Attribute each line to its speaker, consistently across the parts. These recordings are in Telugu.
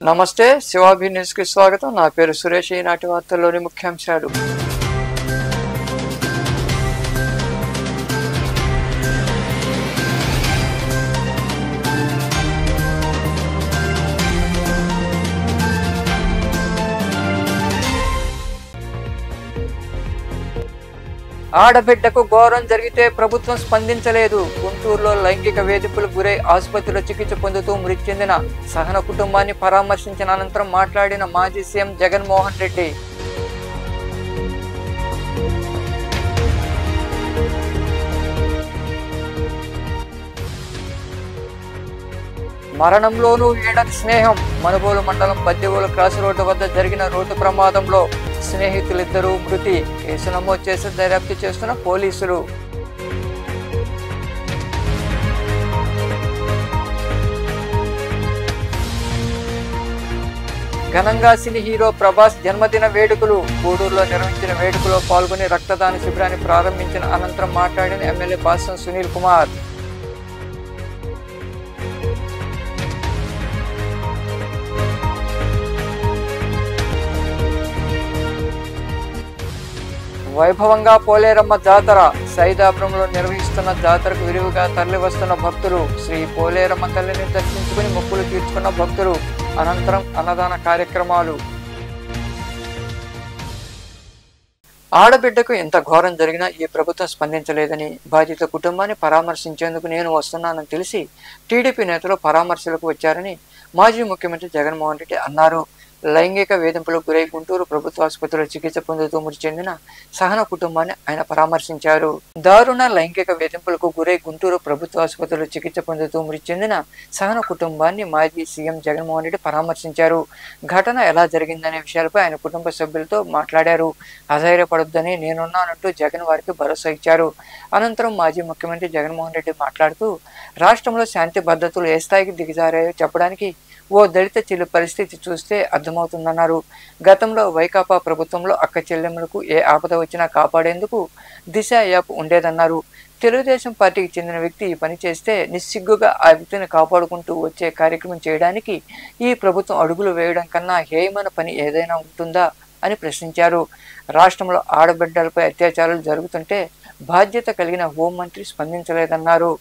Speaker 1: నమస్తే శివాభి న్యూస్ కి స్వాగతం నా పేరు సురేష్ ఈనాటి వార్తల్లోని ముఖ్యాంశాలు ఆడబిడ్డకు ఘోరం జరిగితే ప్రభుత్వం స్పందించలేదు గుంటూరులో లైంగిక వేధింపులకు గురై ఆసుపత్రిలో చికిత్స పొందుతూ మృతి చెందిన సహన కుటుంబాన్ని పరామర్శించిన అనంతరం మాట్లాడిన మాజీ సీఎం జగన్మోహన్ రెడ్డి మరణంలోనూ ఏడని స్నేహం మనుబోలు మండలం బద్దెవోలు క్రాస్ రోడ్డు వద్ద జరిగిన రోడ్డు ప్రమాదంలో స్నేహితులిద్దరూ మృతి కేసు నమోదు చేసి దర్యాప్తు చేస్తున్న పోలీసులు ఘనంగా సినీ హీరో ప్రభాస్ జన్మదిన వేడుకలు గూడూరులో నిర్వహించిన వేడుకలో పాల్గొని రక్తదాన శిబిరాన్ని ప్రారంభించిన అనంతరం మాట్లాడిన ఎమ్మెల్యే బాసం సునీల్ కుమార్ వైభవంగా పోలేరమ్మ జాతర సైదాపురంలో నిర్వహిస్తున్న జాతరకు విరివిగా తరలివస్తున్న భక్తులు శ్రీ పోలేరమ్మ తల్లిని దర్శించుకుని మొక్కులు తీర్చుకున్న భక్తులు అనంతరం అన్నదాన కార్యక్రమాలు ఆడబిడ్డకు ఎంత ఘోరం జరిగినా ఈ ప్రభుత్వం స్పందించలేదని బాధిత కుటుంబాన్ని పరామర్శించేందుకు నేను వస్తున్నానని తెలిసి టీడీపీ నేతలు పరామర్శలకు వచ్చారని మాజీ ముఖ్యమంత్రి జగన్మోహన్ రెడ్డి అన్నారు లైంగిక వేధింపులకు గురై గుంటూరు ప్రభుత్వ ఆసుపత్రిలో చికిత్స పొందుతూ మృతి చెందిన సహన కుటుంబాన్ని ఆయన పరామర్శించారు దారుణ లైంగిక వేధింపులకు గురై గుంటూరు ప్రభుత్వ ఆసుపత్రిలో చికిత్స పొందుతూ మృతి చెందిన సహన కుటుంబాన్ని మాజీ సీఎం జగన్మోహన్ రెడ్డి పరామర్శించారు ఘటన ఎలా జరిగిందనే విషయాలపై ఆయన కుటుంబ సభ్యులతో మాట్లాడారు అధైర్యపడొద్దని నేనున్నానంటూ జగన్ వారికి భరోసా ఇచ్చారు అనంతరం మాజీ ముఖ్యమంత్రి జగన్మోహన్ రెడ్డి మాట్లాడుతూ రాష్ట్రంలో శాంతి భద్రతలు ఏ స్థాయికి దిగజారాయో చెప్పడానికి ఓ దళిత చెల్లి పరిస్థితి చూస్తే అర్థమవుతుందన్నారు గతంలో వైకాపా ప్రభుత్వంలో అక్క చెల్లెమ్మలకు ఏ ఆపద వచ్చినా కాపాడేందుకు దిశ యాప్ ఉండేదన్నారు తెలుగుదేశం పార్టీకి చెందిన వ్యక్తి ఈ పని చేస్తే నిస్సిగ్గుగా ఆ వ్యక్తిని కాపాడుకుంటూ వచ్చే కార్యక్రమం చేయడానికి ఈ ప్రభుత్వం అడుగులు వేయడం కన్నా హేయమైన పని ఏదైనా ఉంటుందా అని ప్రశ్నించారు రాష్ట్రంలో ఆడబిడ్డలపై అత్యాచారాలు జరుగుతుంటే బాధ్యత కలిగిన హోంమంత్రి స్పందించలేదన్నారు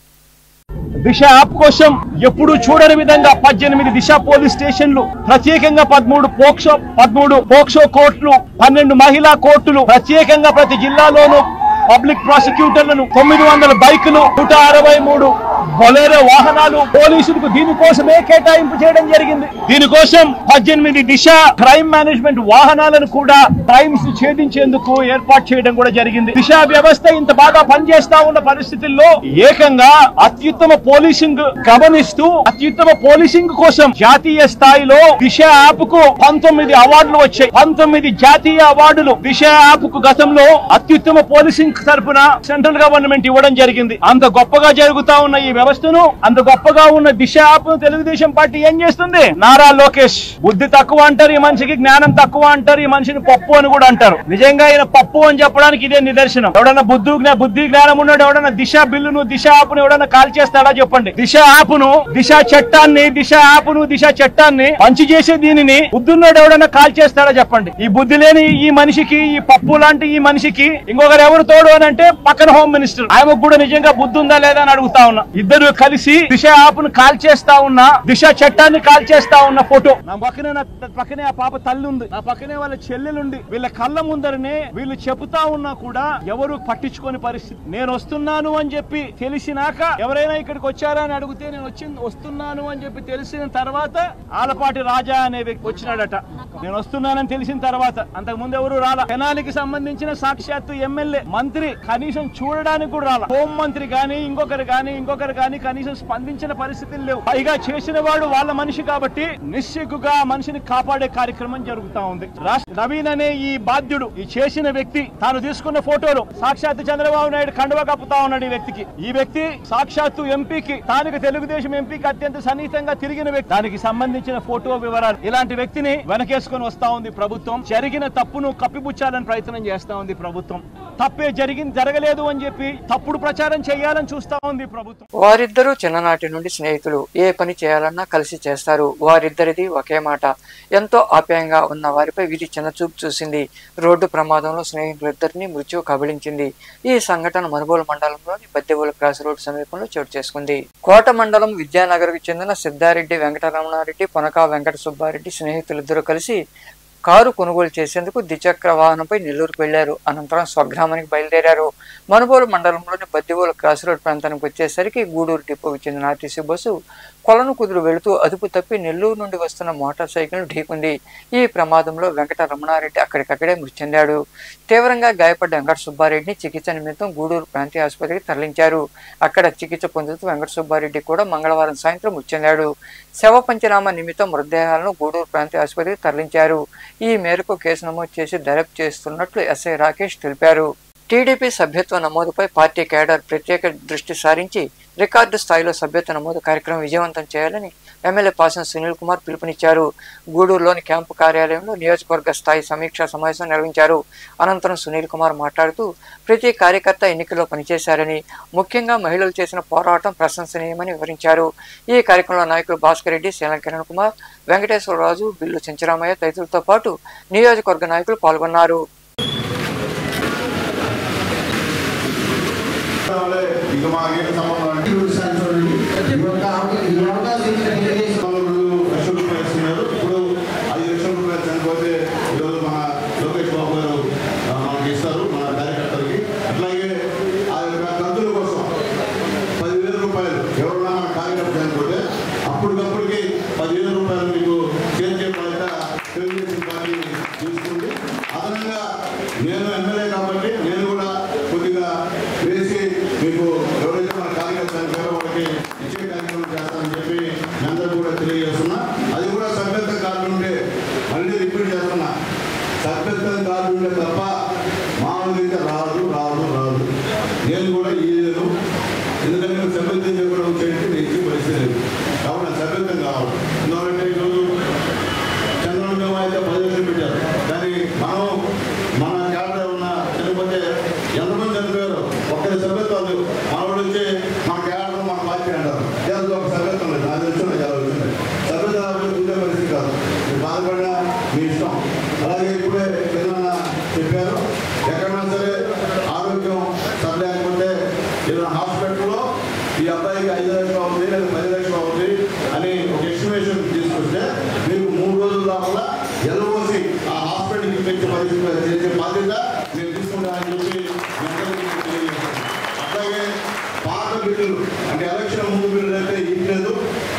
Speaker 2: దిశ యాప్ కోసం ఎప్పుడు చూడని విధంగా పద్దెనిమిది దిశ పోలీస్ స్టేషన్లు ప్రత్యేకంగా పదమూడు పోక్సో పదమూడు పోక్సో కోర్టులు పన్నెండు మహిళా కోర్టులు ప్రత్యేకంగా ప్రతి జిల్లాలోనూ పబ్లిక్ ప్రాసిక్యూటర్లను తొమ్మిది వందల బైకులు నూట అరవై మూడు బొలేరో వాహనాలు పోలీసులకు దీనికోసమే కేటాయింపు చేయడం జరిగింది దీనికోసం పద్దెనిమిది దిశ క్రైమ్ మేనేజ్మెంట్ వాహనాలను కూడా క్రైమ్స్ ఛేదించేందుకు ఏర్పాటు చేయడం కూడా జరిగింది దిశ వ్యవస్థ ఇంత బాగా పనిచేస్తా ఉన్న పరిస్థితుల్లో ఏకంగా అత్యుత్తమ పోలీసింగ్ గమనిస్తూ అత్యుత్తమ పోలీసింగ్ కోసం జాతీయ స్థాయిలో దిశ యాప్ కు పంతొమ్మిది అవార్డులు వచ్చాయి పంతొమ్మిది జాతీయ అవార్డులు దిశ యాప్ కు గతంలో అత్యుత్తమ పోలీసింగ్ తరపున సెంట్రల్ గవర్నమెంట్ ఇవ్వడం జరిగింది అంత గొప్పగా జరుగుతా ఉన్న ఈ వ్యవస్థను అంత గొప్పగా ఉన్న దిశ యాప్ ను తెలుగుదేశం పార్టీ ఏం చేస్తుంది నారా లోకేష్ బుద్ధి తక్కువ అంటారు ఈ మనిషికి జ్ఞానం తక్కువ అంటారు ఈ మనిషిని పప్పు అని కూడా అంటారు నిజంగా ఈయన పప్పు అని చెప్పడానికి ఇదే నిదర్శనం ఎవడన్నా బుద్ధి జ్ఞా- బుద్ధి జ్ఞానం ఉన్నాడు ఎవడన్నా దిశ బిల్లును దిశ యాప్ ను ఎవడన్నా కాల్ చేస్తాడా చెప్పండి దిశ యాప్ ను దిశ చట్టాన్ని దిశ యాప్ ను దిశ చట్టాన్ని పంచి చేసే దీనిని బుద్ధున్నాడు ఎవడన్నా కాల్ చేస్తాడా చెప్పండి ఈ బుద్ధి లేని ఈ మనిషికి ఈ పప్పు లాంటి ఈ మనిషికి ఇంకొకరు ఎవరు తోడు అని అంటే పక్కన హోమ్ మినిస్టర్ ఆయనకు కూడా నిజంగా బుద్ధి ఉందా లేదా అని అడుగుతా ఉన్నా ఇద్దరు కలిసి దిశ యాప్ ను కాల్ చేస్తా ఉన్న దిశ చట్టాన్ని కాల్ చేస్తా ఉన్న ఫోటో నా పక్కనే నా పక్కనే ఆ పాప తల్లి ఉంది నా పక్కనే వాళ్ళ చెల్లెలుంది వీళ్ళ కళ్ళ ముందరనే వీళ్ళు చెబుతా ఉన్నా కూడా ఎవరు పట్టించుకోని పరిస్థితి నేను వస్తున్నాను అని చెప్పి తెలిసినాక ఎవరైనా ఇక్కడికి వచ్చారా అని అడిగితే నేను వచ్చింది వస్తున్నాను అని చెప్పి తెలిసిన తర్వాత ఆలపాటి రాజా అనే వ్యక్తి వచ్చినాడట నేను వస్తున్నానని తెలిసిన తర్వాత అంతకు ముందు ఎవరు రాలా తెనాలికి సంబంధించిన సాక్షాత్తు ఎమ్మెల్యే మంత్రి కనీసం చూడడానికి కూడా రాలా హోం మంత్రి గాని ఇంకొకరు గాని ఇంకొకరు గాని కనీసం స్పందించిన పరిస్థితులు లేవు పైగా చేసిన వాడు వాళ్ళ మనిషి కాబట్టి నిస్సిగ్గుగా ఆ మనిషిని కాపాడే కార్యక్రమం జరుగుతా ఉంది రాష్ట్ర నవీన్ అనే ఈ బాధ్యుడు ఈ చేసిన వ్యక్తి తాను తీసుకున్న ఫోటోలు సాక్షాత్తు చంద్రబాబు నాయుడు కండువ కప్పుతా ఉన్నాడు ఈ వ్యక్తికి ఈ వ్యక్తి సాక్షాత్తు ఎంపీకి స్థానిక తెలుగుదేశం ఎంపీకి అత్యంత సన్నిహితంగా తిరిగిన వ్యక్తి దానికి సంబంధించిన ఫోటో వివరాలు ఇలాంటి వ్యక్తిని వెనకేసుకొని వస్తా ఉంది ప్రభుత్వం జరిగిన తప్పును కప్పిపుచ్చాలని ప్రయత్నం చేస్తా ఉంది ప్రభుత్వం తప్పే జరిగింది జరగలేదు అని చెప్పి తప్పుడు ప్రచారం చేయాలని చూస్తా ఉంది ప్రభుత్వం
Speaker 1: వారిద్దరూ చిన్ననాటి నుండి స్నేహితులు ఏ పని చేయాలన్నా కలిసి చేస్తారు వారిద్దరిది ఒకే మాట ఎంతో ఆప్యాయంగా ఉన్న వారిపై విధి చిన్నచూపు చూసింది రోడ్డు ప్రమాదంలో స్నేహితులిద్దరిని మృత్యు కబళించింది ఈ సంఘటన మనుబోలు మండలంలోని బద్దెవోలు క్రాస్ రోడ్ సమీపంలో చోటు చేసుకుంది కోట మండలం విద్యానగర్కు చెందిన సిద్ధారెడ్డి వెంకటరమణారెడ్డి పొనకా వెంకట సుబ్బారెడ్డి స్నేహితులిద్దరూ కలిసి కారు కొనుగోలు చేసేందుకు ద్విచక్ర వాహనంపై నెల్లూరుకు వెళ్లారు అనంతరం స్వగ్రామానికి బయలుదేరారు మనుబోలు మండలంలోని బద్దివోలు క్రాస్ రోడ్ ప్రాంతానికి వచ్చేసరికి గూడూరు డిపోకు చెందిన ఆర్టీసీ బస్సు కొలను కుదురు వెళుతూ అదుపు తప్పి నెల్లూరు నుండి వస్తున్న మోటార్ సైకిల్ ఢీకుంది ఈ ప్రమాదంలో వెంకట రమణారెడ్డి అక్కడికక్కడే మృతి చెందాడు తీవ్రంగా గాయపడ్డ వెంకట సుబ్బారెడ్డిని చికిత్స నిమిత్తం గూడూరు ప్రాంతీయ ఆసుపత్రికి తరలించారు అక్కడ చికిత్స పొందుతూ వెంకట సుబ్బారెడ్డి కూడా మంగళవారం సాయంత్రం మృతి చెందాడు శవ పంచనామా నిమిత్తం మృతదేహాలను గూడూరు ప్రాంతీయ ఆసుపత్రికి తరలించారు ఈ మేరకు కేసు నమోదు చేసి దర్యాప్తు చేస్తున్నట్లు ఎస్ఐ రాకేష్ తెలిపారు టీడీపీ సభ్యత్వ నమోదుపై పార్టీ కేడర్ ప్రత్యేక దృష్టి సారించి రికార్డు స్థాయిలో సభ్యత్వ నమోదు కార్యక్రమం విజయవంతం చేయాలని ఎమ్మెల్యే పాసం సునీల్ కుమార్ పిలుపునిచ్చారు గూడూరులోని క్యాంపు కార్యాలయంలో నియోజకవర్గ స్థాయి సమీక్షా సమావేశం నిర్వహించారు అనంతరం సునీల్ కుమార్ మాట్లాడుతూ ప్రతి కార్యకర్త ఎన్నికల్లో పనిచేశారని ముఖ్యంగా మహిళలు చేసిన పోరాటం ప్రశంసనీయమని వివరించారు ఈ కార్యక్రమంలో నాయకులు భాస్కర్ రెడ్డి శీలం కిరణ్ కుమార్ వెంకటేశ్వరరాజు బిల్లు చెంచరామయ్య తదితరులతో పాటు నియోజకవర్గ నాయకులు పాల్గొన్నారు
Speaker 3: ఇక మాకేం సంబంధం అంటే నాలుగు లక్షల రూపాయలు ఇస్తున్నారు ఇప్పుడు ఐదు లక్షల రూపాయలు చనిపోతే ఈరోజు మన లోకేష్ బాబు గారు ఆ, మనకి ఇస్తారు మన కార్యకర్తలకి అట్లాగే ఆ యొక్క కంతుల కోసం పదివేల రూపాయలు ఎవరన్నా మన కార్యకర్త చనిపోతే అప్పటికప్పటికి పదివేల రూపాయలు మీకు చేర్చే బాధ్యత తెలుగుదేశం పార్టీ తీసుకుంది అదనంగా నేను ఎమ్మెల్యే కాబట్టి నేను కూడా కొద్దిగా వేసి మీకు ఎవరైతే మన కార్యకర్త చనిపోయారో వాళ్ళకి ఇచ్చే కార్యక్రమం చేస్తానని చెప్పి మీ అందరూ కూడా తెలియజేస్తున్నా అది కూడా సభ్యత్వ కార్డు ఉంటే మళ్ళీ రిపీట్ చేస్తున్నా సభ్యత్వ కార్డు ఉంటే తప్ప మామూలుగా ఇంకా రాదు రాదు రాదు నేను కూడా ఇయ్యలేదు ఎందుకంటే నేను సభ్యత్వం చేయకుండా చేయండి నేను ఇచ్చే పరిస్థితి లేదు కాబట్టి నాకు సభ్యత్వం కావాలి ఎందుకంటే ఈరోజు చంద్రబాబు అయితే పది లక్షలు పెట్టారు కానీ మనం మన క్యాడర్ ఉన్న చనిపోతే ఎంతమంది చనిపోయారు ఒక్కరి సభ్యత్వం లేదు మనవాడు వచ్చి మన క్యాడర్ మన పార్టీ అంటారు లేదు ఒక సభ్యత్వం లేదు నాకు తెలుసు నాకు ఎవరు వచ్చింది సభ్యత్వం లేకపోతే ఉండే పరిస్థితి కాదు మీరు బాధపడినా మీ ఇష్టం అలాగే ఇప్పుడే ఏదైనా చెప్పారు ఎక్కడైనా సరే ఆరోగ్యం సరిలేకపోతే ఏదైనా హాస్పిటల్లో ఈ అబ్బాయికి ఐదు లక్షలు అవుతుంది లేదా పది లక్షలు అవుతుంది అని ఒక ఎస్టిమేషన్ తీసుకొస్తే మీకు మూడు రోజుల లోపల ఎల్ఓసి ఆ హాస్పిటల్కి పెంచే పరిస్థితి చేసే బాధ్యత నేను తీసుకుంటానని చెప్పి మీ అందరికీ తెలియజేస్తున్నాను. అట్లాగే పాత బిల్లులు అంటే ఎలక్షన్ ముందు బిల్లులు అయితే ఇవ్వలేదు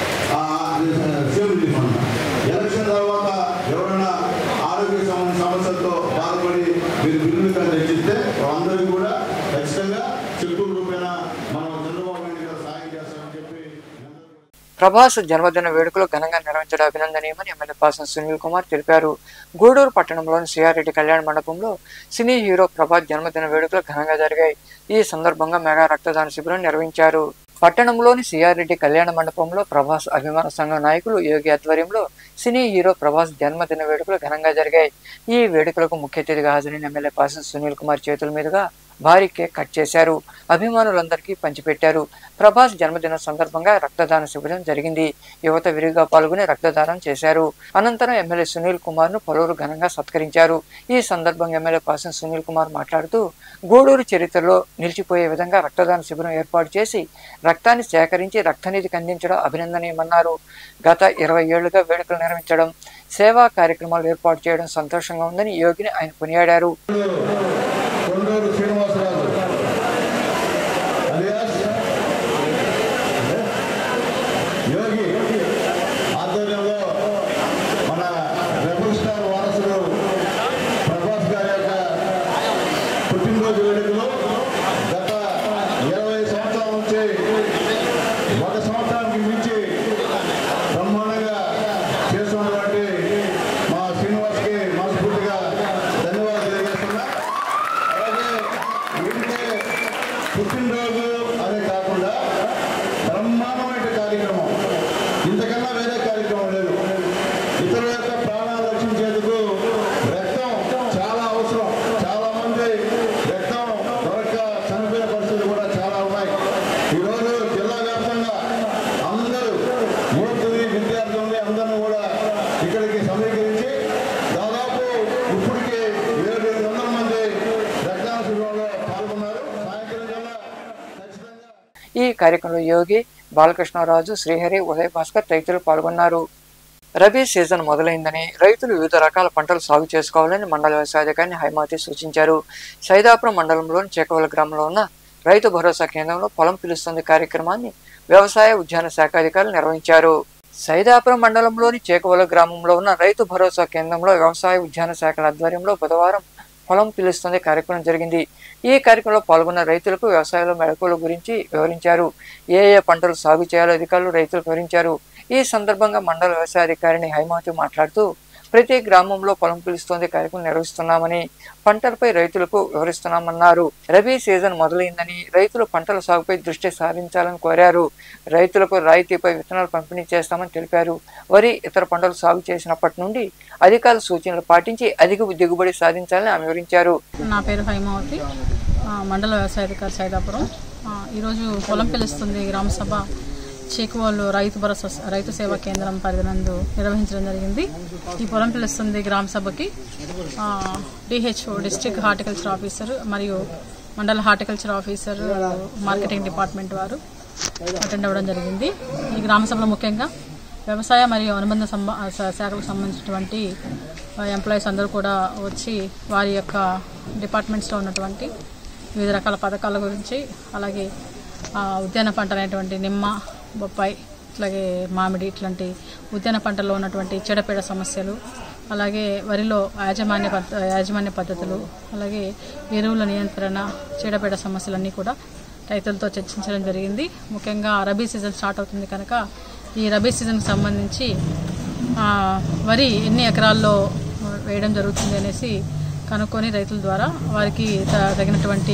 Speaker 3: సేవ్ రిలీఫ్ అన్న ఎలక్షన్ తర్వాత ఎవరైనా ఆరోగ్య సంబంధ సమస్యలతో బాధపడి మీరు బిల్లులు కానీ తెచ్చిస్తే వాళ్ళందరికీ కూడా ఖచ్చితంగా చెక్కుల రూపేణ మనం చంద్రబాబు నాయుడు గారు సాయం చేస్తామని చెప్పి మీ అందరికీ
Speaker 1: ప్రభాస్ జన్మదిన వేడుకలు ఘనంగా నిర్వహించడం అభినందనీయమని ఎమ్మెల్యే పాసం సునీల్ కుమార్ తెలిపారు గూడూరు పట్టణంలోని సిఆర్రెడ్డి కళ్యాణ మండపంలో సినీ హీరో ప్రభాస్ జన్మదిన వేడుకలు ఘనంగా జరిగాయి ఈ సందర్భంగా మెగా రక్తదాన శిబిరం నిర్వహించారు పట్టణంలోని సిఆర్రెడ్డి కళ్యాణ మండపంలో ప్రభాస్ అభిమాన సంఘం నాయకులు యోగి ఆధ్వర్యంలో సినీ హీరో ప్రభాస్ జన్మదిన వేడుకలు ఘనంగా జరిగాయి ఈ వేడుకలకు ముఖ్య అతిథిగా హాజరైన ఎమ్మెల్యే పాసం సునీల్ కుమార్ చేతుల మీదుగా భారీ కేక్ కట్ చేశారు అభిమానులందరికీ పంచిపెట్టారు ప్రభాస్ జన్మదిన సందర్భంగా రక్తదాన శిబిరం జరిగింది యువత విరిగా పాల్గొని రక్తదానం చేశారు అనంతరం ఎమ్మెల్యే సునీల్ కుమార్ ను పలువురు ఘనంగా సత్కరించారు ఈ సందర్భంగా ఎమ్మెల్యే పాసం సునీల్ కుమార్ మాట్లాడుతూ గూడూరు చరిత్రలో నిలిచిపోయే విధంగా రక్తదాన శిబిరం ఏర్పాటు చేసి రక్తాన్ని సేకరించి రక్తనిధికి అందించడం అభినందనీయమన్నారు గత ఇరవై ఏళ్లుగా వేడుకలు నిర్వహించడం సేవా కార్యక్రమాలు ఏర్పాటు చేయడం సంతోషంగా ఉందని యోగిని ఆయన కొనియాడారు
Speaker 3: కొండూరు శ్రీనివాసరాజు అలియాస్ యోగి ఆధ్వర్యంలో మన రెబల్ స్టార్ వారసుడు ప్రభాస్ గారి యొక్క పుట్టినరోజు వేడుకలు గత ఇరవై సంవత్సరాల నుంచి ఒక సంవత్సరానికి మించి బ్రహ్మాండంగా చేస్తున్నటువంటి మా శ్రీనివాస్కి మనస్ఫూర్తిగా ధన్యవాదాలు తెలియజేస్తున్నా అలాగే వీటికే పుట్టినరోజు అనే కాకుండా బ్రహ్మాండమైన కార్యక్రమం ఇంతకన్నా వేరే కార్యక్రమం లేదు ఇతరుల యొక్క ప్రాణాలు రక్షించేందుకు రక్తం చాలా అవసరం చాలా మంది రక్తం
Speaker 1: కార్యక్రమంలో యోగి బాలకృష్ణరాజు శ్రీహరి ఉదయ్ భాస్కర్ తదితరులు పాల్గొన్నారు రబీ సీజన్ మొదలైందని రైతులు వివిధ రకాల పంటలు సాగు చేసుకోవాలని మండల వ్యవసాయాధికారిని హైమావతి సూచించారు సైదాపురం మండలంలోని చేకవల గ్రామంలో ఉన్న రైతు భరోసా కేంద్రంలో పొలం పిలుస్తుంది కార్యక్రమాన్ని వ్యవసాయ ఉద్యాన శాఖ అధికారులు నిర్వహించారు సైదాపురం మండలంలోని చేకవల గ్రామంలో ఉన్న రైతు భరోసా కేంద్రంలో వ్యవసాయ ఉద్యాన శాఖల ఆధ్వర్యంలో బుధవారం పొలం పిలుస్తుంది కార్యక్రమం జరిగింది ఈ కార్యక్రమంలో పాల్గొన్న రైతులకు వ్యవసాయంలో మెళకువల గురించి వివరించారు ఏ ఏ పంటలు సాగు చేయాలో అధికారులు రైతులకు వివరించారు ఈ సందర్భంగా మండల వ్యవసాయ అధికారిని హైమావతి మాట్లాడుతూ ప్రతి గ్రామంలో పొలం పిలుస్తోంది కార్యక్రమం నిర్వహిస్తున్నామని పంటలపై రైతులకు వివరిస్తున్నామన్నారు రబీ సీజన్ మొదలైందని రైతులు పంటల సాగుపై దృష్టి సారించాలని కోరారు రైతులకు రాయితీపై విత్తనాలు పంపిణీ చేస్తామని తెలిపారు వరి ఇతర పంటలు సాగు చేసినప్పటి నుండి అధికారుల సూచనలు పాటించి అధిక దిగుబడి సాధించాలని ఆమె వివరించారు
Speaker 4: నా పేరు హైమావతి ఆ, మండల వ్యవసాయ అధికారి సైదాపురం ఆ, ఈరోజు పొలం పిలుస్తుంది గ్రామ సభ చేకువాళ్ళు రైతు భరోసా రైతు సేవా కేంద్రం పరిధినందు నిర్వహించడం జరిగింది ఈ పొలం పిలుస్తుంది గ్రామ సభకి డిహెచ్ఓ డిస్ట్రిక్ట్ హార్టికల్చర్ ఆఫీసర్ మరియు మండల హార్టికల్చర్ ఆఫీసర్ మార్కెటింగ్ డిపార్ట్మెంట్ వారు అటెండ్ అవ్వడం జరిగింది ఈ గ్రామ సభలో ముఖ్యంగా వ్యవసాయ మరియు అనుబంధ సంబ శా- శాఖలకు సంబంధించినటువంటి ఎంప్లాయీస్ అందరూ కూడా వచ్చి వారి యొక్క డిపార్ట్మెంట్స్లో ఉన్నటువంటి వివిధ రకాల పథకాల గురించి అలాగే ఆ, ఉద్యాన పంట అనేటువంటి నిమ్మ బొప్పాయి అట్లాగే మామిడి ఇట్లాంటి ఉద్యాన పంటల్లో ఉన్నటువంటి చెడపీడ సమస్యలు అలాగే వరిలో యాజమాన్య పద్ధ యాజమాన్య పద్ధతులు అలాగే ఎరువుల నియంత్రణ చీడపీడ సమస్యలన్నీ కూడా రైతులతో చర్చించడం జరిగింది ముఖ్యంగా రబీ సీజన్ స్టార్ట్ అవుతుంది కనుక ఈ రబీ సీజన్కి సంబంధించి ఆ, వరి ఎన్ని ఎకరాల్లో వేయడం జరుగుతుంది అనేసి కనుక్కొని రైతుల ద్వారా వారికి త- తగినటువంటి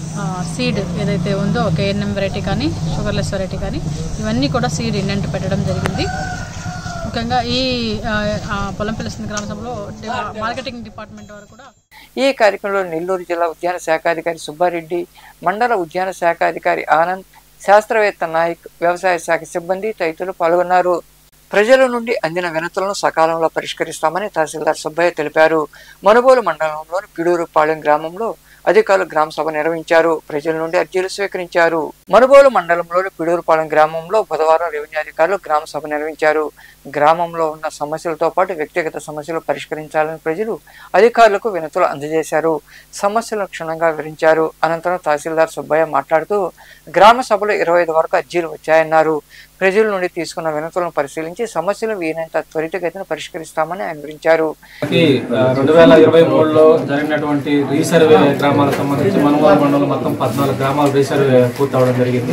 Speaker 4: సీడ్ ఏదైతే ఉందో కేఎన్ఎం వెరైటీ కానీ షుగర్లెస్ వెరైటీ కానీ ఇవన్నీ కూడా సీడ్ ఇండెంట్ పెట్టడం జరిగింది ముఖ్యంగా ఈ ఆ, ఆ, పొలం పిలుస్తుంది గ్రామ సభలో డి- మార్కెటింగ్ డిపార్ట్మెంట్ వారు కూడా
Speaker 1: ఈ కార్యక్రమంలో నెల్లూరు జిల్లా ఉద్యాన శాఖ అధికారి సుబ్బారెడ్డి మండల ఉద్యాన శాఖ అధికారి ఆనంద్ శాస్త్రవేత్త నాయక్ వ్యవసాయ శాఖ సిబ్బంది తదితరులు పాల్గొన్నారు ప్రజల నుండి అందిన వినతులను సకాలంలో పరిష్కరిస్తామని తహసీల్దార్ సుబ్బయ్య తెలిపారు మనుబోలు మండలంలోని పిడూరుపాలెం గ్రామంలో అధికారులు గ్రామ సభ నిర్వహించారు ప్రజల నుండి అర్జీలు స్వీకరించారు మనుబోలు మండలంలోని పిడూరుపాలెం గ్రామంలో బుధవారం రెవెన్యూ అధికారులు గ్రామ సభ నిర్వహించారు గ్రామంలో ఉన్న సమస్యలతో పాటు వ్యక్తిగత సమస్యలు పరిష్కరించాలని ప్రజలు అధికారులకు వినతులు అందజేశారు సమస్యలను క్షుణ్ణంగా వివరించారు అనంతరం తహసీల్దార్ సుబ్బయ్య మాట్లాడుతూ గ్రామ సభలో ఇరవై ఐదు వరకు అర్జీలు వచ్చాయన్నారు ప్రజల నుండి తీసుకున్న వినతులను పరిశీలించి సమస్యలు వీలైనంత త్వరితగతిన పరిష్కరిస్తామని ఆయన వివరించారు
Speaker 5: మనకి రెండు వేల ఇరవై మూడులో జరిగినటువంటి రీసర్వే గ్రామాలకు సంబంధించి మనుమూల మండలం మొత్తం పద్నాలుగు గ్రామాలు రీసర్వే పూర్తవడం జరిగింది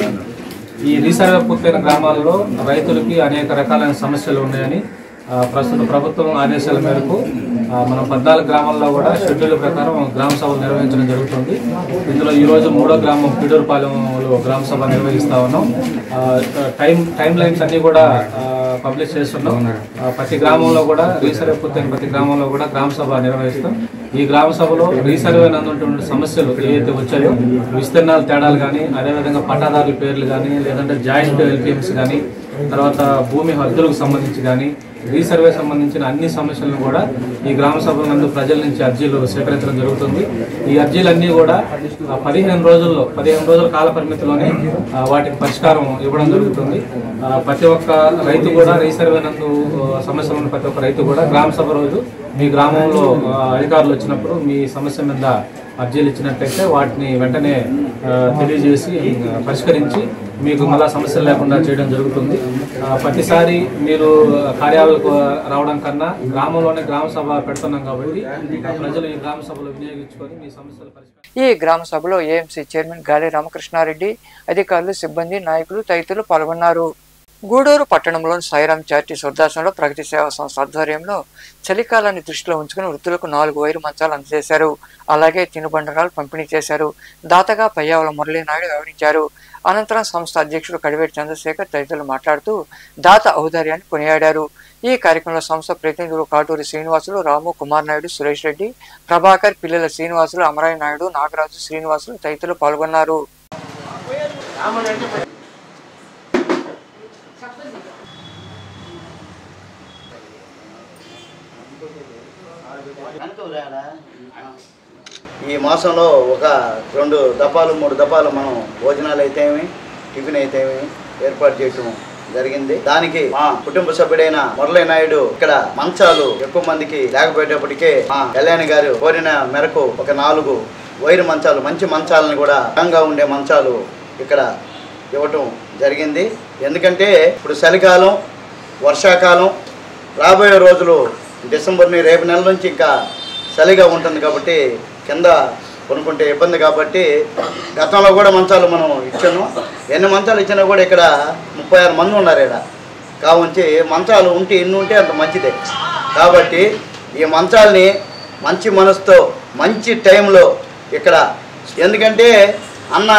Speaker 5: ఈ రీసర్వే పూర్తయిన గ్రామాల్లో రైతులకి అనేక రకాలైన సమస్యలు ఉన్నాయని ఆ, ప్రస్తుత ప్రభుత్వం ఆదేశాల మేరకు ఆ, మనం పద్నాలుగు గ్రామాల్లో కూడా షెడ్యూల్ ప్రకారం గ్రామ సభలు నిర్వహించడం జరుగుతుంది ఇందులో ఈ రోజు మూడో గ్రామం పిడూరుపాలెంలో గ్రామ సభ నిర్వహిస్తా ఉన్నాం ఆ, టైం టైం లైన్స్ అన్ని కూడా ఆ, పబ్లిష్ చేస్తున్నాం ఆ, ప్రతి గ్రామంలో కూడా రీసర్వే పూర్తయిన ప్రతి గ్రామంలో కూడా గ్రామ సభ నిర్వహిస్తాం ఈ గ్రామ సభలో రీసర్వే నందున్నటువంటి సమస్యలు ఏవైతే వచ్చాయో విస్తీర్ణాల తేడాలు కానీ అదేవిధంగా పట్టాదారుల పేర్లు కానీ లేదంటే జాయింట్ ఎల్పిఎంస్ కానీ తర్వాత భూమి హద్దులకు సంబంధించి కానీ రీసర్వే సంబంధించిన అన్ని సమస్యలను కూడా ఈ గ్రామ సభల నందు ప్రజల నుంచి అర్జీలు స్వీకరించడం జరుగుతుంది ఈ అర్జీలన్నీ కూడా ఆ, పదిహేను రోజుల్లో పదిహేను రోజుల కాల పరిమితిలోనే ఆ, వాటికి పరిష్కారం ఇవ్వడం జరుగుతుంది ఆ, ప్రతి ఒక్క రైతు కూడా రీసర్వే నందు ఆ, సమస్యలు ఉన్న ప్రతి ఒక్క రైతు కూడా గ్రామ సభ రోజు మీ గ్రామంలో ఆ, అధికారులు వచ్చినప్పుడు మీ సమస్య మీద అర్జీలు ఇచ్చినట్లయితే వాటిని వెంటనే ఆ, తెలియజేసి ఆ, పరిష్కరించి మీకు మళ్ళా సమస్యలు లేకుండా చేయడం జరుగుతుంది ఆ, ప్రతిసారి మీరు కార్యాలయాలకు రావడం కన్నా గ్రామంలోనే గ్రామ సభ పెడుతున్నాం కాబట్టి ఆ, ప్రజలు ఈ గ్రామ సభలో వినియోగించుకొని మీ సమస్యలు పరిష్కరించారు
Speaker 1: ఈ గ్రామ సభలో ఏఎంసీ చైర్మన్ గాలి రామకృష్ణారెడ్డి అధికారులు సిబ్బంది నాయకులు తదితరులు పాల్గొన్నారు గూడూరు పట్టణంలోని సాయిరాం చారిటీ వృద్ధాశ్రమంలో ప్రగతి సేవా సంస్థ ఆధ్వర్యంలో చలికాలాన్ని దృష్టిలో ఉంచుకుని వృద్ధులకు నాలుగు వైరు మంచాలు అందజేశారు అలాగే తినుబండరాలు పంపిణీ చేశారు దాతగా పయ్యావుల మురళీనాయుడు వివరించారు అనంతరం సంస్థ అధ్యక్షుడు కడివేటి చంద్రశేఖర్ తదితరులు మాట్లాడుతూ దాత ఔదార్యాన్ని కొనియాడారు ఈ కార్యక్రమంలో సంస్థ ప్రతినిధులు కాటూరి శ్రీనివాసులు రాము కుమార్ నాయుడు సురేష్ రెడ్డి ప్రభాకర్ పిల్లల శ్రీనివాసులు అమరాయ నాయుడు నాగరాజు శ్రీనివాసులు తదితరులు పాల్గొన్నారు
Speaker 6: ఈ మాసంలో ఒక రెండు దఫాలు మూడు దఫాలు మనం భోజనాలు అయితేమి టిఫిన్ అయితే ఏర్పాటు చేయటం జరిగింది దానికి మా కుటుంబ సభ్యుడైన మురళీ నాయుడు ఇక్కడ మంచాలు ఎక్కువ మందికి లేకపోయేటప్పటికే మా కళ్యాణి గారు కోరిన మేరకు ఒక నాలుగు వైరు మంచాలు మంచి మంచాలను కూడా బలంగా ఉండే మంచాలు ఇక్కడ ఇవ్వటం జరిగింది ఎందుకంటే ఇప్పుడు చలికాలం వర్షాకాలం రాబోయే రోజులు డిసెంబర్ ని రేపు నెల నుంచి ఇంకా చలిగా ఉంటుంది కాబట్టి కింద కొనుక్కుంటే ఇబ్బంది కాబట్టి గతంలో కూడా మంచాలు మనం ఇచ్చాను ఎన్ని మంచాలు ఇచ్చినా కూడా ఇక్కడ ముప్పై ఆరు మంది ఉన్నారు ఇక్కడ కావుంచి మంచాలు ఉంటే ఎన్ని ఉంటే అంత మంచిదే కాబట్టి ఈ మంచాలని మంచి మనసుతో మంచి టైంలో ఇక్కడ ఎందుకంటే అన్న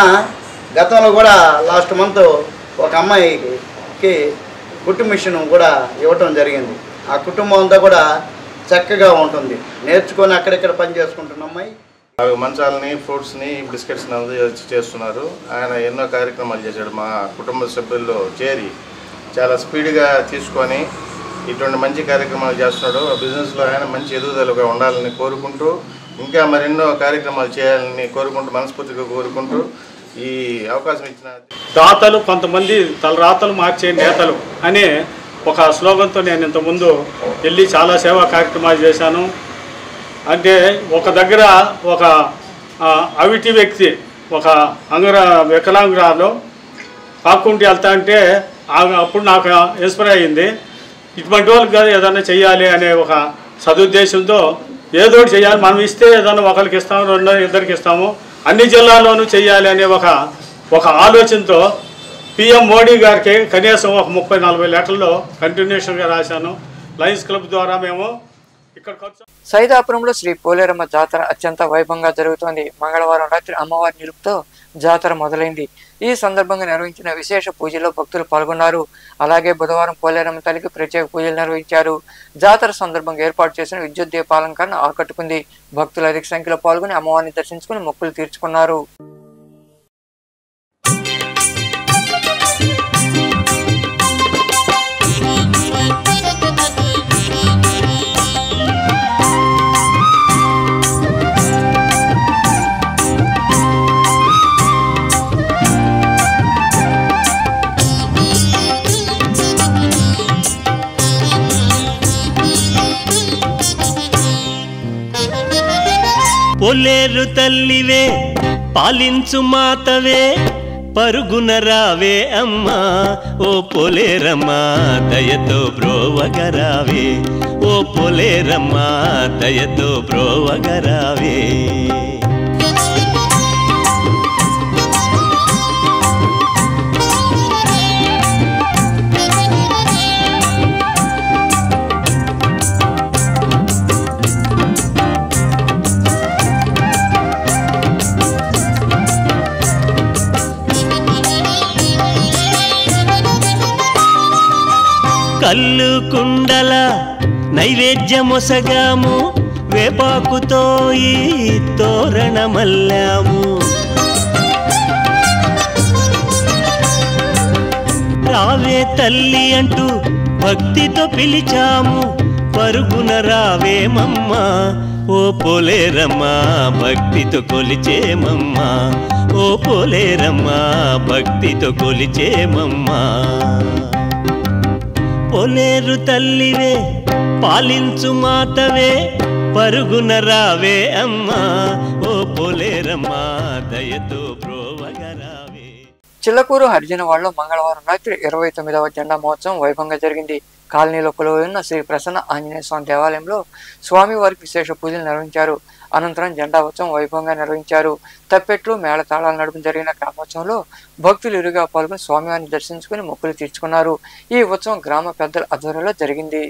Speaker 6: గతంలో కూడా లాస్ట్ మంత్ ఒక అమ్మాయికి కుట్టు మిషన్ కూడా ఇవ్వటం జరిగింది ఆ కుటుంబం అంతా కూడా చక్కగా ఉంటుంది నేర్చుకొని అక్కడిక్కడ పని చేసుకుంటున్న అమ్మాయి
Speaker 7: అవి మంచాలని ఫ్రూట్స్ని బిస్కెట్స్ని అందజేసి చేస్తున్నారు ఆయన ఎన్నో కార్యక్రమాలు చేశాడు మా కుటుంబ సభ్యుల్లో చేరి చాలా స్పీడ్గా తీసుకొని ఇటువంటి మంచి కార్యక్రమాలు చేస్తున్నాడు ఆ బిజినెస్లో ఆయన మంచి ఎదుగుదలగా ఉండాలని కోరుకుంటూ ఇంకా మరెన్నో కార్యక్రమాలు చేయాలని కోరుకుంటూ మనస్ఫూర్తిగా కోరుకుంటూ ఈ అవకాశం ఇచ్చిన
Speaker 8: దాతలు కొంతమంది తలరాతలు మార్చే నేతలు అనే ఒక స్లోగన్తో నేను ఇంతకుముందు వెళ్ళి చాలా సేవా కార్యక్రమాలు చేశాను అంటే ఒక దగ్గర ఒక ఆ, అవిటి వ్యక్తి ఒక అంగర వికలాంగురాలు కాకుంటి వెళ్తా అంటే ఆ- అప్పుడు నాకు ఇన్స్పైర్ అయ్యింది ఇటువంటి వాళ్ళకి కదా ఏదైనా చెయ్యాలి అనే ఒక సదుద్దేశంతో ఏదో ఒకటి చేయాలి మనం ఇస్తే ఏదైనా ఒకరికి ఇస్తాము రెండో ఇద్దరికి ఇస్తాము అన్ని జిల్లాల్లోనూ చేయాలి అనే ఒక ఒక ఆలోచనతో పిఎం మోడీ గారికి కనీసం ఒక ముప్పై నలభై లెటర్లో కంటిన్యూషన్గా రాశాను లయన్స్ క్లబ్ ద్వారా మేము ఇక్కడ ఖర్చు
Speaker 1: సైదాపురంలో శ్రీ పోలేరమ్మ జాతర అత్యంత వైభవంగా జరుగుతోంది మంగళవారం రాత్రి అమ్మవారి నిలుపుతో జాతర మొదలైంది ఈ సందర్భంగా నిర్వహించిన విశేష పూజలో భక్తులు పాల్గొన్నారు అలాగే బుధవారం పోలేరమ్మ తల్లికి ప్రత్యేక పూజలు నిర్వహించారు జాతర సందర్భంగా ఏర్పాటు చేసిన విద్యుత్ దీపాలంకరణ ఆకట్టుకుంది భక్తులు అధిక సంఖ్యలో పాల్గొని అమ్మవారిని దర్శించుకుని మొక్కులు తీర్చుకున్నారు
Speaker 9: పొలేరు తల్లివే పాలించు మాతవే పరుగున రావే అమ్మా ఓ పొలేరమ్మా దయతో బ్రోవగరావే ఓ పొలేరమ్మా దయతో బ్రోవగరావే కల్లు కుండల నైవేద్యమొసగాము వేపాకుతో ఈ తోరణమల్లాము రావే తల్లి అంటూ భక్తితో పిలిచాము పరుగున రావేమమ్మా ఓ పోలేరమ్మా భక్తితో కొలిచేమమ్మా ఓ పోలేరమ్మా భక్తితో కొలిచేమమ్మా పొలేరు తల్లివే పాలించు మాతవే పరుగున రావే అమ్మా ఓ పొలేరమ్మా దయతో ప్రోవగరావే
Speaker 1: చిల్లకూరు హరిజనవాడలో మంగళవారం రాత్రి ఇరవై తొమ్మిదవ జెండా మహోత్సవం వైభవంగా జరిగింది కాలనీలో కొలువై ఉన్న శ్రీ ప్రసన్న ఆంజనేయ స్వామి దేవాలయంలో స్వామివారికి విశేష పూజలు నిర్వహించారు అనంతరం జెండా ఉత్సవం వైభవంగా నిర్వహించారు తప్పెట్లు మేళతాళాల నడుమ జరిగిన గ్రామోత్సవంలో భక్తులు ఇరుగా పాల్గొని స్వామివారిని దర్శించుకుని మొక్కులు తీర్చుకున్నారు ఈ ఉత్సవం గ్రామ పెద్దల ఆధ్వర్యంలో జరిగింది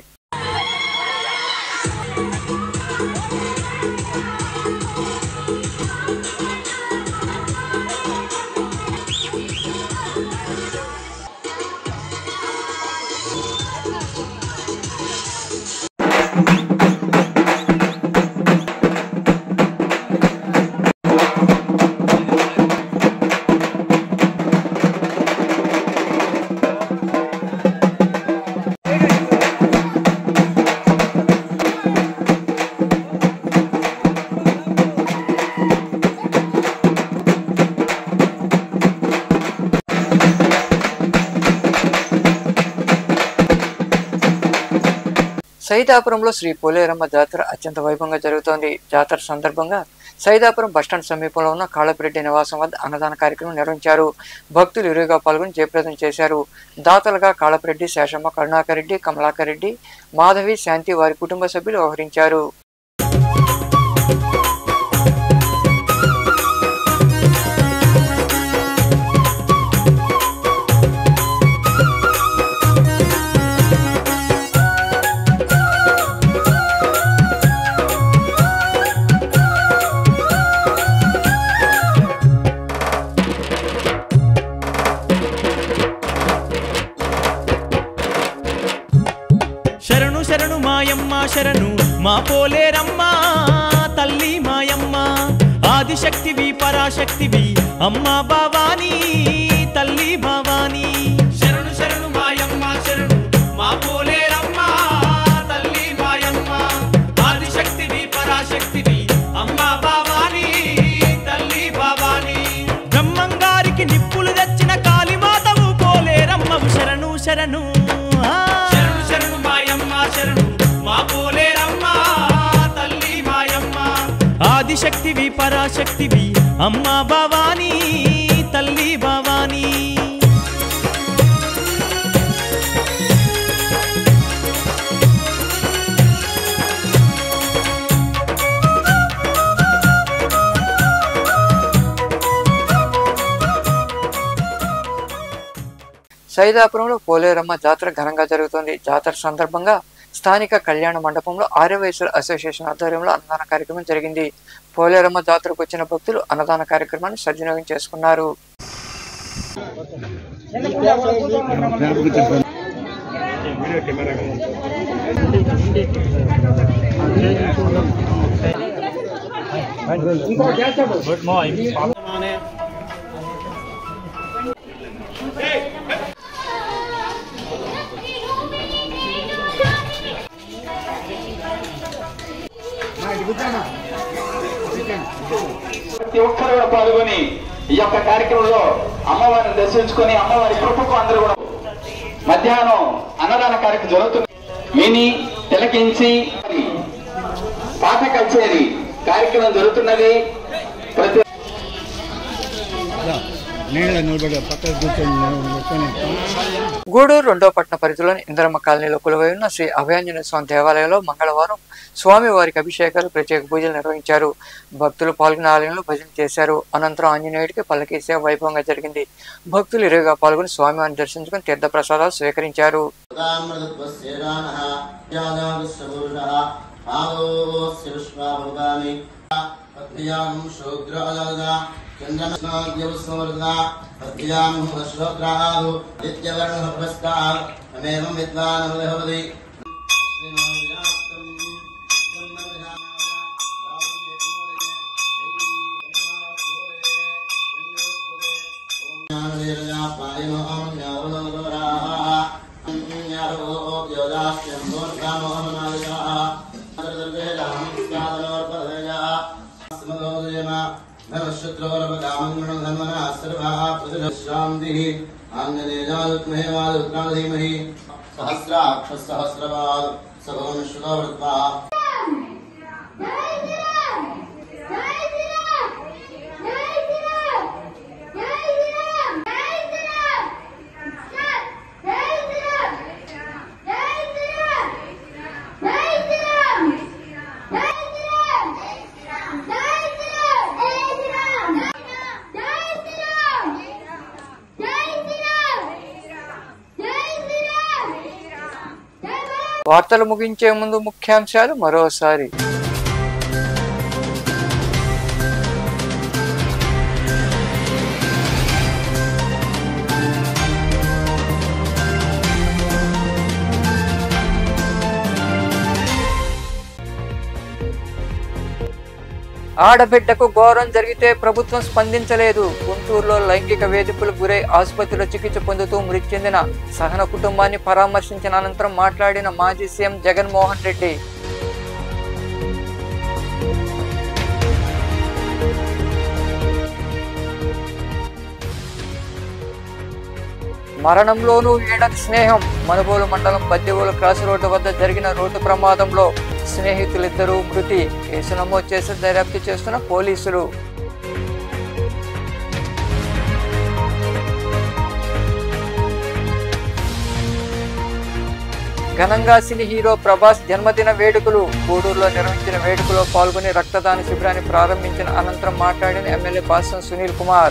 Speaker 1: సైదాపురంలో శ్రీ పోలేరమ్మ జాతర అత్యంత వైభవంగా జరుగుతోంది జాతర సందర్భంగా సైదాపురం బస్టాండ్ సమీపంలో ఉన్న కాళపిరెడ్డి నివాసం వద్ద అన్నదాన కార్యక్రమం నిర్వహించారు భక్తులు ఇరువుగా పాల్గొని జయప్రదం చేశారు దాతలుగా కాళపిరెడ్డి శేషమ్మ కరుణాకర్ రెడ్డి కమలాకర్ రెడ్డి మాధవి శాంతి వారి కుటుంబ సభ్యులు వ్యవహరించారు
Speaker 10: శరణు శరణు మాయమ్మ శరణు మా పోలేరమ్మ తల్లి మాయమ్మ ఆదిశక్తివి పరాశక్తివి అమ్మ భవానీ తల్లి భవానీ శరణు శరణు మాయమ్మ శరణు మా పోలేరమ్మ తల్లి మాయమ్మ ఆదిశక్తివి పరాశక్తివి అమ్మ భవానీ తల్లి భవానీ బ్రహ్మంగారికి నిప్పులు తెచ్చిన కాళీమాతవు పోలేరమ్మవు శరణు శరణు ఆ. శరణు శరణు మాయమ్మ శరణు మా పోలేరమ్మ తల్లి మాయమ్మ ఆదిశక్తివి పరాశక్తివి అమ్మ భవానీ తల్లి భవానీ
Speaker 1: సైదాపురంలో పోలేరమ్మ జాతర ఘనంగా జరుగుతోంది జాతర సందర్భంగా స్థానిక కళ్యాణ మండపంలో ఆర్యవయసుల అసోసియేషన్ ఆధ్వర్యంలో అన్నదాన కార్యక్రమం జరిగింది పోలేరమ్మ జాతరకు వచ్చిన భక్తులు అన్నదాన కార్యక్రమాన్ని సద్వినియోగం చేసుకున్నారు
Speaker 11: ప్రతి ఒక్కరు కూడా పాల్గొని ఈ యొక్క కార్యక్రమంలో అమ్మవారిని దర్శించుకొని అమ్మవారి కృపకు అందరూ కూడా మధ్యాహ్నం అన్నదాన కార్యక్రమం జరుగుతుంది విని తిలకించి పాట కచేరి కార్యక్రమం జరుగుతున్నది ప్రతి
Speaker 1: గూడూరు రెండో పట్టణ పరిధిలోని ఇంద్రమ్మ కాలనీలో కొలువై ఉన్న శ్రీ అభయాంజనేయ స్వామి దేవాలయంలో మంగళవారం స్వామి వారికి అభిషేకాలు ప్రత్యేక పూజలు నిర్వహించారు భక్తులు పాల్గొన్న ఆలయంలో భజన చేశారు అనంతరం ఆంజనేయుడికి పల్లకి సేవ వైభవంగా జరిగింది భక్తులు ఇరువుగా పాల్గొని స్వామివారిని దర్శించుకుని తీర్థప్రసాదాలు స్వీకరించారు
Speaker 12: చంద్రమేవం విద్వాన్ సహస్రాక్ష సహస్రవాల్ సభం శ్రుతవృత్వా
Speaker 1: వార్తలు ముగించే ముందు ముఖ్యాంశాలు మరోసారి ఆడబిడ్డకు ఘోరం జరిగితే ప్రభుత్వం స్పందించలేదు గుంటూరులో లైంగిక వేధింపులకు గురై ఆసుపత్రిలో చికిత్స పొందుతూ మృతి చెందిన సహన కుటుంబాన్ని పరామర్శించిన అనంతరం మాట్లాడిన మాజీ సీఎం జగన్మోహన్ రెడ్డి మరణంలోనూ ఏడాది స్నేహం మనుబోలు మండలం బద్దెవోలు క్రాస్ రోడ్డు వద్ద జరిగిన రోడ్డు ప్రమాదంలో స్నేహితులిద్దరూ మృతి కేసు నమోదు చేసి దర్యాప్తు చేస్తున్న పోలీసులు ఘనంగా సినీ హీరో ప్రభాస్ జన్మదిన వేడుకలు గూడూరులో నిర్వహించిన వేడుకలో పాల్గొని రక్తదాన శిబిరాన్ని ప్రారంభించిన అనంతరం మాట్లాడిన ఎమ్మెల్యే బాసం సునీల్ కుమార్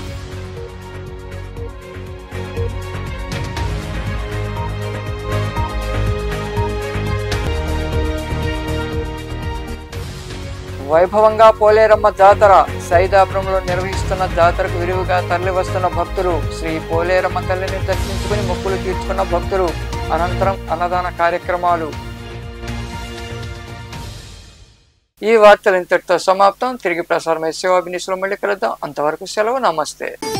Speaker 1: వైభవంగా పోలేరమ్మ జాతర సైదాపురంలో నిర్వహిస్తున్న జాతరకు విరివిగా తరలివస్తున్న భక్తులు శ్రీ పోలేరమ్మ తల్లిని దర్శించుకుని మొక్కులు తీర్చుకున్న భక్తులు అనంతరం అన్నదాన కార్యక్రమాలు ఈ వార్తలు ఇంతటితో సమాప్తం తిరిగి ప్రసారమై శివాభినిసులు మళ్ళీ కలుద్దాం అంతవరకు సెలవు నమస్తే